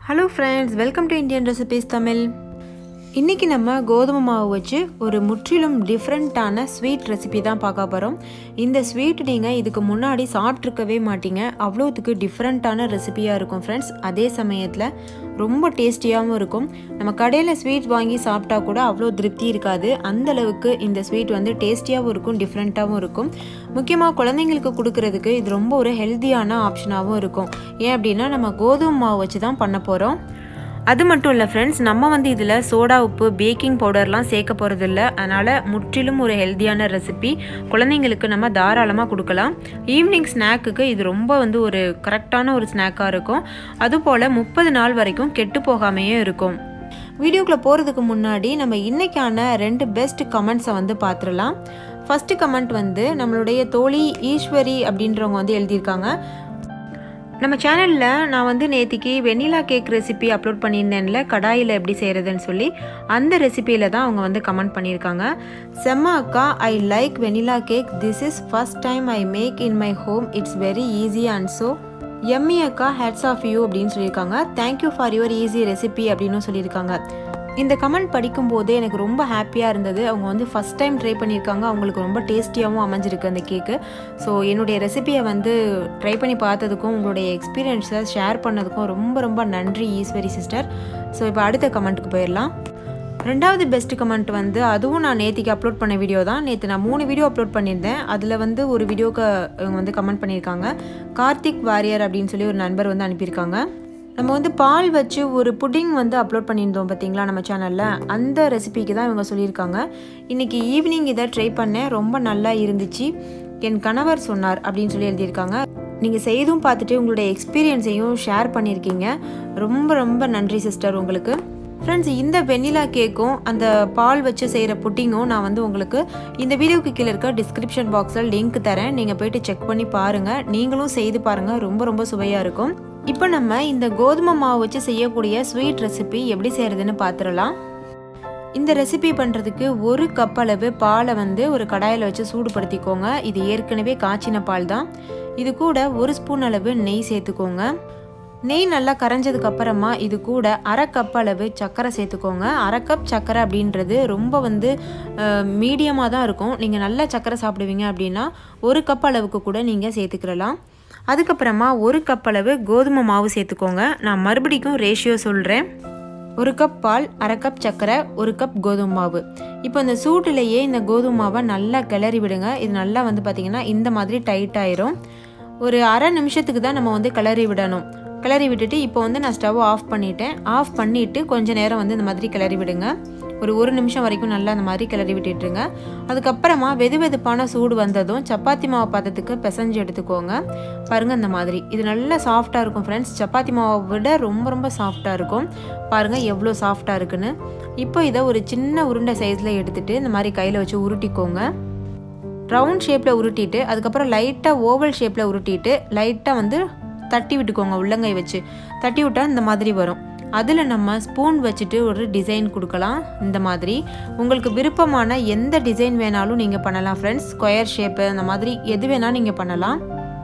hello friends welcome to Indian recipes Tamil இன்றைக்கி நம்ம கோதுமை மாவு வச்சு ஒரு முற்றிலும் டிஃப்ரெண்ட்டான ஸ்வீட் ரெசிபி தான் பார்க்க போகிறோம் இந்த ஸ்வீட் நீங்கள் இதுக்கு முன்னாடி சாப்பிட்ருக்கவே மாட்டீங்க அவ்வளோத்துக்கு டிஃப்ரெண்ட்டான ரெசிபியாக இருக்கும் ஃப்ரெண்ட்ஸ் அதே சமயத்தில் ரொம்ப டேஸ்டியாகவும் இருக்கும் நம்ம கடையில் ஸ்வீட் வாங்கி சாப்பிட்டா கூட அவ்வளோ திருப்தி இருக்காது அந்த அளவுக்கு இந்த ஸ்வீட் வந்து டேஸ்டியாகவும் இருக்கும் டிஃப்ரெண்ட்டாகவும் இருக்கும் முக்கியமாக குழந்தைங்களுக்கு கொடுக்கறதுக்கு இது ரொம்ப ஒரு ஹெல்த்தியான ஆப்ஷனாகவும் இருக்கும் ஏன் அப்படின்னா நம்ம கோதுமை மாவு வச்சு தான் பண்ண போகிறோம் அது மட்டும் இல்லை ஃப்ரெண்ட்ஸ் நம்ம வந்து இதில் சோடா உப்பு பேக்கிங் பவுடர்லாம் சேர்க்க போகிறதில்ல அதனால் முற்றிலும் ஒரு ஹெல்த்தியான ரெசிபி குழந்தைங்களுக்கு நம்ம தாராளமாக கொடுக்கலாம் ஈவினிங் ஸ்நாக்குக்கு இது ரொம்ப வந்து ஒரு கரெக்டான ஒரு ஸ்நாக்காக இருக்கும் அதுபோல் முப்பது நாள் வரைக்கும் கெட்டு போகாமையே இருக்கும் வீடியோக்குள்ளே போகிறதுக்கு முன்னாடி நம்ம இன்றைக்கான ரெண்டு பெஸ்ட் கமெண்ட்ஸை வந்து பார்த்துடலாம் ஃபஸ்ட்டு கமெண்ட் வந்து நம்மளுடைய தோழி ஈஸ்வரி அப்படின்றவங்க வந்து எழுதியிருக்காங்க நம்ம சேனலில் நான் வந்து நேத்திக்கு வெண்ணிலா கேக் ரெசிபி அப்லோட் பண்ணியிருந்தேன்ல கடாயில் எப்படி செய்கிறதுன்னு சொல்லி அந்த ரெசிபியில் தான் அவங்க வந்து கமெண்ட் பண்ணியிருக்காங்க செம்ம அக்கா I like vanilla cake this is first time I make in my home it's very easy and so yummy அக்கா ஹெட்ஸ் ஆஃப் யூ அப்படின்னு சொல்லியிருக்காங்க thank you for your easy recipe அப்படின்னு சொல்லியிருக்காங்க இந்த கமெண்ட் படிக்கும்போது எனக்கு ரொம்ப ஹாப்பியாக இருந்தது அவங்க வந்து ஃபஸ்ட் டைம் ட்ரை பண்ணியிருக்காங்க அவங்களுக்கு ரொம்ப டேஸ்டியாகவும் அமைஞ்சிருக்கு அந்த கேக்கு ஸோ என்னுடைய ரெசிபியை வந்து ட்ரை பண்ணி பார்த்ததுக்கும் உங்களுடைய எக்ஸ்பீரியன்ஸை ஷேர் பண்ணதுக்கும் ரொம்ப ரொம்ப நன்றி ஈஸ்வரி சிஸ்டர் ஸோ இப்போ அடுத்த கமெண்ட்டுக்கு போயிடலாம் ரெண்டாவது பெஸ்ட் கமெண்ட் வந்து அதுவும் நான் நேற்றுக்கு அப்லோட் பண்ண வீடியோ தான் நேற்று நான் மூணு வீடியோ அப்லோட் பண்ணியிருந்தேன் அதில் வந்து ஒரு வீடியோக்கு இவங்க வந்து கமெண்ட் பண்ணியிருக்காங்க கார்த்திக் வாரியர் அப்படின்னு சொல்லி ஒரு நண்பர் வந்து அனுப்பியிருக்காங்க நம்ம வந்து பால் வச்சு ஒரு புட்டிங் வந்து அப்லோட் பண்ணியிருந்தோம் பார்த்தீங்களா நம்ம சேனலில் அந்த ரெசிபிக்கு தான் இவங்க சொல்லியிருக்காங்க இன்றைக்கி ஈவினிங் இதை ட்ரை பண்ணேன் ரொம்ப நல்லா இருந்துச்சு என் கணவர் சொன்னார் அப்படின்னு சொல்லி எழுதியிருக்காங்க நீங்கள் செய்தும் பார்த்துட்டு உங்களுடைய எக்ஸ்பீரியன்ஸையும் ஷேர் பண்ணியிருக்கீங்க ரொம்ப ரொம்ப நன்றி சிஸ்டர் உங்களுக்கு ஃப்ரெண்ட்ஸ் இந்த வெண்ணிலா கேக்கும் அந்த பால் வச்சு செய்கிற புட்டிங்கும் நான் வந்து உங்களுக்கு இந்த வீடியோக்கு கீழே இருக்க டிஸ்கிரிப்ஷன் பாக்ஸில் லிங்க் தரேன் நீங்கள் போயிட்டு செக் பண்ணி பாருங்கள் நீங்களும் செய்து பாருங்கள் ரொம்ப ரொம்ப சுவையாக இருக்கும் இப்போ நம்ம இந்த கோதுமை மாவு வச்சு செய்யக்கூடிய ஸ்வீட் ரெசிபி எப்படி செய்கிறதுன்னு பார்த்துடலாம் இந்த ரெசிபி பண்ணுறதுக்கு ஒரு கப் அளவு பாலை வந்து ஒரு கடாயில் வச்சு சூடுபடுத்திக்கோங்க இது ஏற்கனவே காய்ச்சின பால் தான் இது கூட ஒரு ஸ்பூன் அளவு நெய் சேர்த்துக்கோங்க நெய் நல்லா கரைஞ்சதுக்கு அப்புறமா இது கூட அரை கப் அளவு சர்க்கரை சேர்த்துக்கோங்க அரை கப் சர்க்கரை அப்படின்றது ரொம்ப வந்து மீடியமாக தான் இருக்கும் நீங்கள் நல்லா சர்க்கரை சாப்பிடுவீங்க அப்படின்னா ஒரு கப் அளவுக்கு கூட நீங்கள் சேர்த்துக்கிறலாம் அதுக்கப்புறமா ஒரு கப் அளவு கோதுமை மாவு சேர்த்துக்கோங்க நான் மறுபடிக்கும் ரேஷியோ சொல்கிறேன் ஒரு கப் பால் அரை கப் சர்க்கரை ஒரு கப் கோதுமை மாவு இப்போ இந்த சூட்டிலேயே இந்த கோதுமை மாவை நல்லா கிளறி விடுங்க இது நல்லா வந்து பார்த்திங்கன்னா இந்த மாதிரி டைட் ஆயிரும் ஒரு அரை நிமிஷத்துக்கு தான் நம்ம வந்து கிளறி விடணும் கிளறி விட்டுட்டு இப்போ வந்து நான் ஸ்டவ் ஆஃப் பண்ணிட்டேன் ஆஃப் பண்ணிவிட்டு கொஞ்சம் நேரம் வந்து இந்த மாதிரி கிளறி விடுங்க ஒரு ஒரு நிமிஷம் வரைக்கும் நல்லா அந்த மாதிரி கிளறி விட்டுட்டுருங்க அதுக்கப்புறமா வெது வெதுப்பான சூடு வந்ததும் சப்பாத்தி மாவு பதத்துக்கு பிசைஞ்சு எடுத்துக்கோங்க பாருங்கள் இந்த மாதிரி இது நல்லா சாஃப்டாக இருக்கும் ஃப்ரெண்ட்ஸ் சப்பாத்தி மாவை விட ரொம்ப ரொம்ப சாஃப்டாக இருக்கும் பாருங்கள் எவ்வளோ சாஃப்டாக இருக்குன்னு இப்போ இதை ஒரு சின்ன உருண்டை சைஸில் எடுத்துகிட்டு இந்த மாதிரி கையில் வச்சு உருட்டிக்கோங்க ரவுண்ட் ஷேப்பில் உருட்டிட்டு அதுக்கப்புறம் லைட்டாக ஓவல் ஷேப்பில் உருட்டிட்டு லைட்டாக வந்து தட்டி விட்டுக்கோங்க உள்ளங்கை வச்சு தட்டி விட்டால் இந்த மாதிரி வரும் அதில் நம்ம ஸ்பூன் வச்சுட்டு ஒரு டிசைன் கொடுக்கலாம் இந்த மாதிரி உங்களுக்கு விருப்பமான எந்த டிசைன் வேணாலும் நீங்கள் பண்ணலாம் ஃப்ரெண்ட்ஸ் ஸ்கொயர் ஷேப்பு அந்த மாதிரி எது வேணாலும் நீங்கள் பண்ணலாம்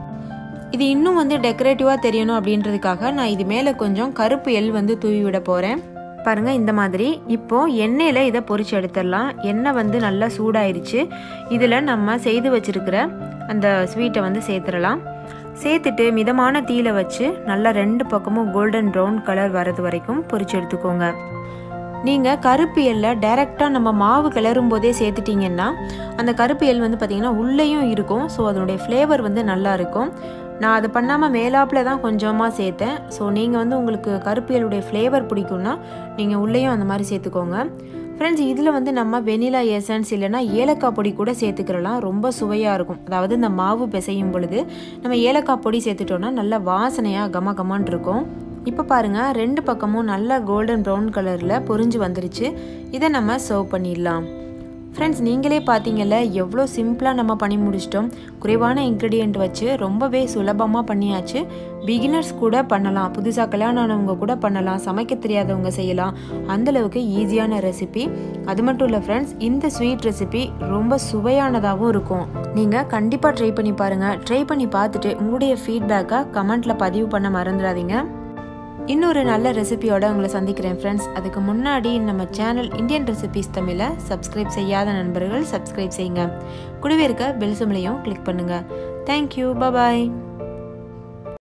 இது இன்னும் வந்து டெக்கரேட்டிவாக தெரியணும் அப்படின்றதுக்காக நான் இது மேலே கொஞ்சம் கருப்பு எல் வந்து தூவி விட போகிறேன் பாருங்கள் இந்த மாதிரி இப்போது எண்ணெயில் இதை பொரிச்சு எடுத்துடலாம் எண்ணெய் வந்து நல்லா சூடாயிருச்சு இதில் நம்ம செய்து வச்சுருக்கிற அந்த ஸ்வீட்டை வந்து சேர்த்துடலாம் சேர்த்துட்டு மிதமான தீயில வச்சு நல்லா ரெண்டு பக்கமும் கோல்டன் ப்ரௌன் கலர் வரது வரைக்கும் பொரிச்சு எடுத்துக்கோங்க நீங்கள் கருப்பு எல்லை டைரெக்டாக நம்ம மாவு கிளறும் போதே சேர்த்துட்டிங்கன்னா அந்த கருப்பு எல் வந்து பார்த்திங்கன்னா உள்ளேயும் இருக்கும் ஸோ அதனுடைய ஃப்ளேவர் வந்து நல்லா இருக்கும் நான் அது பண்ணாமல் மேலாப்பில் தான் கொஞ்சமாக சேர்த்தேன் ஸோ நீங்கள் வந்து உங்களுக்கு கருப்பு எல்லுடைய ஃப்ளேவர் பிடிக்கும்னா நீங்கள் உள்ளேயும் அந்த மாதிரி சேர்த்துக்கோங்க ஃப்ரெண்ட்ஸ் இதில் வந்து நம்ம வெனிலா எசன்ஸ் இல்லைனா ஏலக்காய் பொடி கூட சேர்த்துக்கிறலாம் ரொம்ப சுவையாக இருக்கும் அதாவது இந்த மாவு பிசையும் பொழுது நம்ம ஏலக்காய் பொடி சேர்த்துட்டோன்னா நல்ல வாசனையாக கம கமான் இருக்கும் இப்போ பாருங்கள் ரெண்டு பக்கமும் நல்ல கோல்டன் ப்ரௌன் கலரில் பொரிஞ்சு வந்துருச்சு இதை நம்ம சர்வ் பண்ணிடலாம் ஃப்ரெண்ட்ஸ் நீங்களே பார்த்தீங்கல்ல எவ்வளோ சிம்பிளாக நம்ம பண்ணி முடிச்சிட்டோம் குறைவான இன்க்ரீடியண்ட் வச்சு ரொம்பவே சுலபமாக பண்ணியாச்சு பிகினர்ஸ் கூட பண்ணலாம் புதுசாக கல்யாணம் ஆனவங்க கூட பண்ணலாம் சமைக்க தெரியாதவங்க செய்யலாம் அந்தளவுக்கு ஈஸியான ரெசிபி அது மட்டும் இல்லை ஃப்ரெண்ட்ஸ் இந்த ஸ்வீட் ரெசிபி ரொம்ப சுவையானதாகவும் இருக்கும் நீங்கள் கண்டிப்பாக ட்ரை பண்ணி பாருங்கள் ட்ரை பண்ணி பார்த்துட்டு உங்களுடைய ஃபீட்பேக்கை கமெண்ட்டில் பதிவு பண்ண மறந்துடாதீங்க இன்னொரு நல்ல ரெசிபியோட உங்களை சந்திக்கிறேன் ஃப்ரெண்ட்ஸ் அதுக்கு முன்னாடி நம்ம சேனல் இந்தியன் ரெசிபிஸ் தமிழை சப்ஸ்கிரைப் செய்யாத நண்பர்கள் சப்ஸ்கிரைப் செய்யுங்க கூடவே இருக்க பெல் சிம்லையும் கிளிக் பண்ணுங்கள் தேங்க்யூ பபாய்